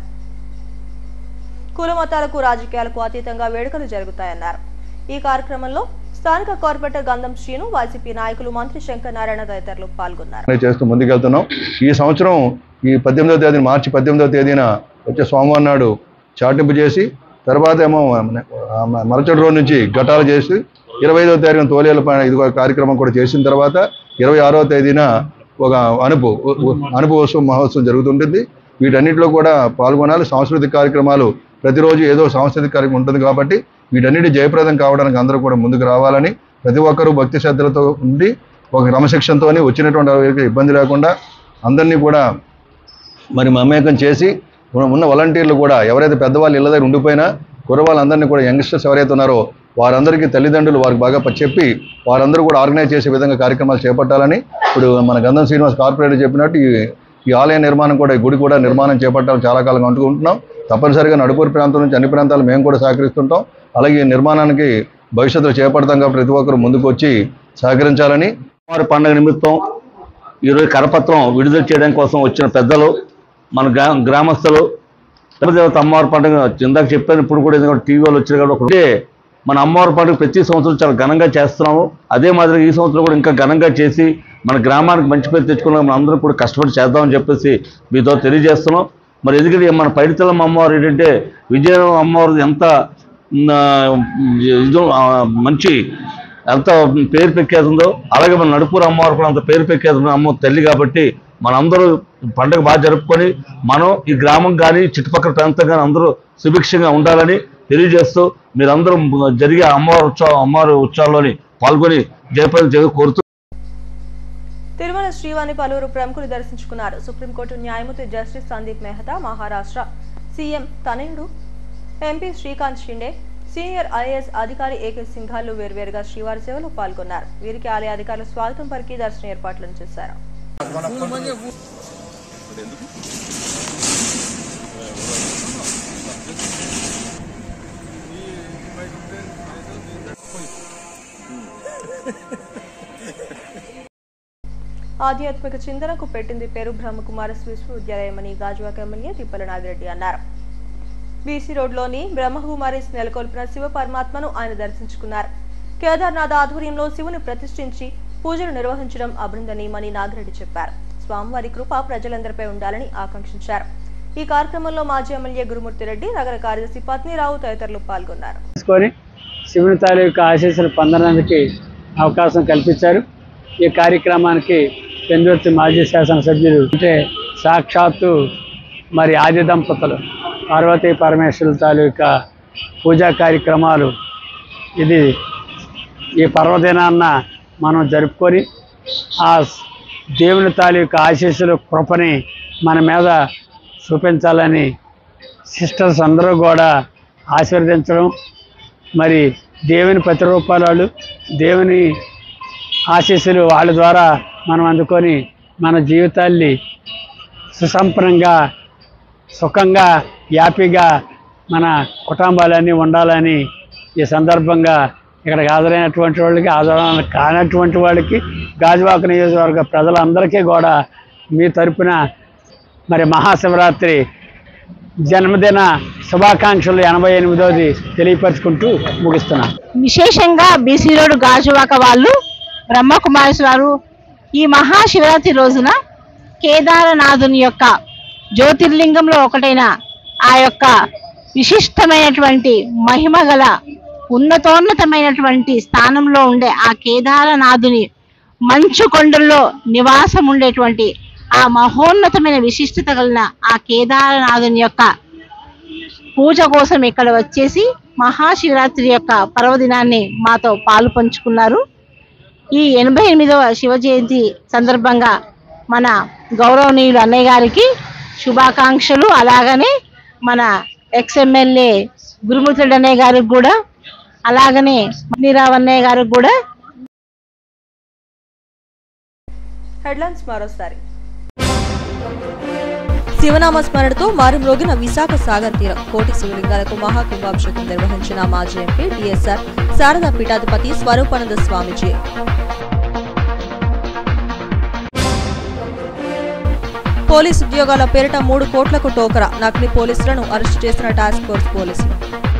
కుల మతాలకు రాజకీయాలకు అతీతంగా వేడుకలు జరుగుతాయన్నారు ఈ కార్యక్రమంలో స్థానిక కార్పొరేటర్ గంధం శ్రీను వైసీపీ నాయకులు మంత్రి శంకర్ నారాయణ తదితరులు పాల్గొన్నారు అనే చేస్తూ ముందుకెళ్తున్నాం ఈ సంవత్సరం ఈ పద్దెనిమిదవ తేదీన మార్చి పద్దెనిమిదవ తేదీన వచ్చే సోమవారం నాడు చాటింపు చేసి తర్వాత ఏమో ఆ మరచడి రోజు నుంచి ఘటాలు చేసి ఇరవై ఐదవ తారీఖున తోలేల పైన ఇది ఒక కార్యక్రమం కూడా చేసిన తర్వాత ఇరవై ఆరవ తేదీన ఒక అనుపు ఉ- ఉ- అనుపు ఉత్సవం మహోత్సవం జరుగుతుంటుంది వీటన్నిటిలో కూడా పాల్గొనాలి సాంస్కృతిక కార్యక్రమాలు ప్రతిరోజు ఏదో సాంస్కృతిక కార్యక్రమం ఉంటుంది కాబట్టి వీటన్నిటి జయప్రదం కావడానికి అందరూ కూడా ముందుకు రావాలని ప్రతి ఒక్కరూ భక్తి శ్రద్ధలతో ఉండి ఒక క్రమశిక్షణతో వచ్చినటువంటి వారికి ఇబ్బంది లేకుండా అందరినీ కూడా మరి మమేకం చేసి ఉన్న- ఉన్న వాలంటీర్లు కూడా ఎవరైతే పెద్దవాళ్ళు ఇళ్ళ దగ్గర ఉండిపోయినా కుర్రవాళ్ళందరినీ కూడా యంగ్స్టర్స్ ఎవరైతే ఉన్నారో వారందరికీ తల్లిదండ్రులు వారికి బాగా ప- చెప్పి వారందరూ కూడా ఆర్గనైజ్ చేసే విధంగా కార్యక్రమాలు చేపట్టాలని ఇప్పుడు మన గంధం శ్రీనివాస్ కార్పొరేటర్ చెప్పినట్టు ఈ ఈ ఆలయ నిర్మాణం కూడా ఈ గుడి కూడా నిర్మాణం చేపట్టాలని చాలా కాలంగా అనుకుంటున్నాం తప్పనిసరిగా నడుపూరు ప్రాంతం నుంచి అన్ని ప్రాంతాలు మేము కూడా సహకరిస్తుంటాం అలాగే ఈ నిర్మాణానికి భవిష్యత్తులో చేపడతాం కాబట్టి ప్రతి ఒక్కరు ముందుకు వచ్చి సహకరించాలని వారి పండుగ నిమిత్తం ఈరోజు కరపత్రం విడుదల చేయడం కోసం వచ్చిన పెద్దలు మన గ్రా గ్రామస్తులు దేవత అమ్మవారి పండుగ ఇందాక చెప్పాను ఇప్పుడు కూడా ఎందుకంటే టీవీలో వచ్చిన కాబట్టి ఒక- అంటే మన అమ్మవారి పండుగ ప్రతి సంవత్సరం చాలా ఘనంగా చేస్తున్నాము అదే మాదిరిగా ఈ సంవత్సరం కూడా ఇంకా ఘనంగా చేసి మన గ్రామానికి మంచి పేరు తెచ్చుకున్నాం మన అందరం కూడా కష్టపడి చేద్దామని చెప్పేసి మీతో తెలియజేస్తున్నాం మరి ఎందుకంటే మన పైడితలమ్మ అమ్మవారు ఏంటంటే విజయనగరం అమ్మవారు ఎంత మ్, ఇది ఆ, మంచి ఎంత పేరు పెక్కేది ఉందో అలాగే మన నడుపూరు అమ్మవారు కూడా అంత పేరు పెక్కేది ఉన్న అమ్మ తల్లి కాబట్టి మనందరూ పండుగ బాగా జరుపుకొని మనం ఈ గ్రామం కానీ చుట్టుపక్కల ప్రాంతం కానీ అందరూ సుభిక్షంగా ఉండాలని తెలియజేస్తూ మీరందరూ జరిగే అమ్మవారి ఉత్సవం అమ్మవారి ఉత్సవాల్లోని పాల్గొని జయప్రదం చేయ కోరుతూ తిరుమల శ్రీవాణి పలువురు ప్రముఖులు దర్శించుకున్నారు సుప్రీంకోర్టు న్యాయమూర్తి జస్టిస్ సందీప్ మెహతా మహారాష్ట్ర సీఎం తనయుడు MP Srikanth Shinde senior IAS అధికారి ఏకే సింఘాలు వేర్వేరుగా శ్రీవారి సేవలో పాల్గొన్నారు వీరికి ఆలయ అధికారులు స్వాగతం పలికి దర్శన ఏర్పాట్లను చేశారు ఆధ్యాత్మిక చింతనకు పెట్టింది పేరు బ్రహ్మకుమారస్ విశ్వవిద్యాలయమని గాజువాక ఎమ్మెల్యే తిప్పల నాగిరెడ్డి అన్నారు బీసీ రోడ్లోని బ్రహ్మకుమారిస్ నెలకొల్పిన శివ పరమాత్మను ఆయన దర్శించుకున్నారు కేదార్నాథ్ ఆధ్వర్యంలో శివుని ప్రతిష్ఠించి పూజలు నిర్వహించడం అభినందనీయమని నాగిరెడ్డి చెప్పారు స్వామివారి కృప ప్రజలందరిపై ఉండాలని ఆకాంక్షించారు ఈ కార్యక్రమంలో మాజీ ఎమ్మెల్యే గురుమూర్తిరెడ్డి నగర కార్యదర్శి పత్నిరావు తదితరులు పాల్గొన్నారు తీసుకొని శివుని తాలూకు ఆశీస్సులు పొందడానికి అవకాశం కల్పించారు ఈ కార్యక్రమానికి పెందుర్తి మాజీ శాసనసభ్యులు అంటే సాక్షాత్తు మరి ఆది దంపతులు పార్వతీ పరమేశ్వరుల తాలూకా పూజా కార్యక్రమాలు ఇది ఈ పర్వదినాన్న మనం జరుపుకొని ఆ దేవుని తాలూకా ఆశీస్సులు కృపని మన మీద చూపించాలని సిస్టర్స్ అందరూ కూడా ఆశీర్వదించడం మరి దేవుని ప్రతిరూపాలు దేవుని ఆశీస్సులు వాళ్ళ ద్వారా మనం అందుకొని మన జీవితాల్ని సుసంపన్నంగా సుఖంగా హ్యాపీగా మన కుటుంబాలన్నీ ఉండాలని ఈ సందర్భంగా ఇక్కడికి హాజరైనటువంటి వాళ్ళకి హాజరైన కానటువంటి వాళ్ళకి గాజువాక నియోజకవర్గ ప్రజలందరికీ కూడా మీ తరపున మరి మహాశివరాత్రి జన్మదిన శుభాకాంక్షలు ఎనభై ఎనిమిదోది తెలియపరుచుకుంటూ ముగిస్తున్నాను విశేషంగా బీసీ రోడ్ గాజువాక వాళ్ళు బ్రహ్మకుమారేశ్వరు ఈ మహాశివరాత్రి రోజున కేదారనాథుని యొక్క జ్యోతిర్లింగంలో ఒకటైన ఆ యొక్క విశిష్టమైనటువంటి మహిమ గల ఉన్నతోన్నతమైనటువంటి స్థానంలో ఉండే ఆ కేదారనాథుని మంచు కొండల్లో నివాసం ఉండేటువంటి ఆ మహోన్నతమైన విశిష్టత కలిగిన ఆ కేదారనాథుని యొక్క పూజ కోసం ఇక్కడ వచ్చేసి మహాశివరాత్రి యొక్క పర్వదినాన్ని మాతో పాలు పంచుకున్నారు ఈ ఎనభై ఎనిమిదవ శివ జయంతి సందర్భంగా మన గౌరవనీయులు అన్నయ్య గారికి శుభాకాంక్షలు అలాగనే మన ఎక్స్ ఎమ్మెల్యే గురుమూర్తుడు అన్నయ్య గారికి కూడా అలాగనే మణిరావు అన్నయ్య గారికి కూడా హెడ్లైన్స్ మరోసారి శివనామ స్మరణతో మారుమ్రోగిన విశాఖ సాగర్ తీరం కోటి శివలింగాలకు మహాకుంభాభిషేకం నిర్వహించిన మాజీ ఎంపీ టిఎస్ఆర్ శారదా పీఠాధిపతి స్వరూపానంద స్వామీజీ పోలీసు ఉద్యోగాల పేరిట మూడు కోట్లకు టోకరా నకిలీ పోలీసులను అరెస్టు చేసిన టాస్క్ ఫోర్స్ పోలీసులు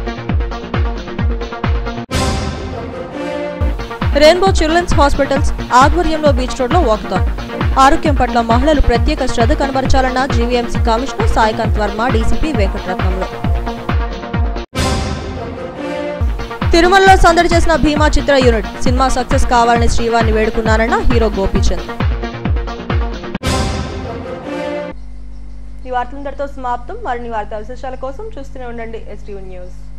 రెయిన్బో చిల్డ్రన్స్ హాస్పిటల్స్ ఆధ్వర్యంలో బీచ్ రోడ్లో వాకథాన్ ఆరోగ్యం పట్ల మహిళలు ప్రత్యేక శ్రద్ధ కనబరచాలన్న GVMC commissioner Saikanth Varma DCP వెంకటరత్నంలో తిరుమలలో సందడి చేసిన భీమా చిత్ర యూనిట్ సినిమా సక్సెస్ కావాలని శ్రీవారిని వేడుకున్నారన్న హీరో గోపీచంద్ ఈ వార్తలందరితో సమాప్తం మరిన్ని వార్తా విశేషాల కోసం చూస్తూనే ఉండండి ఎస్టీవీ న్యూస్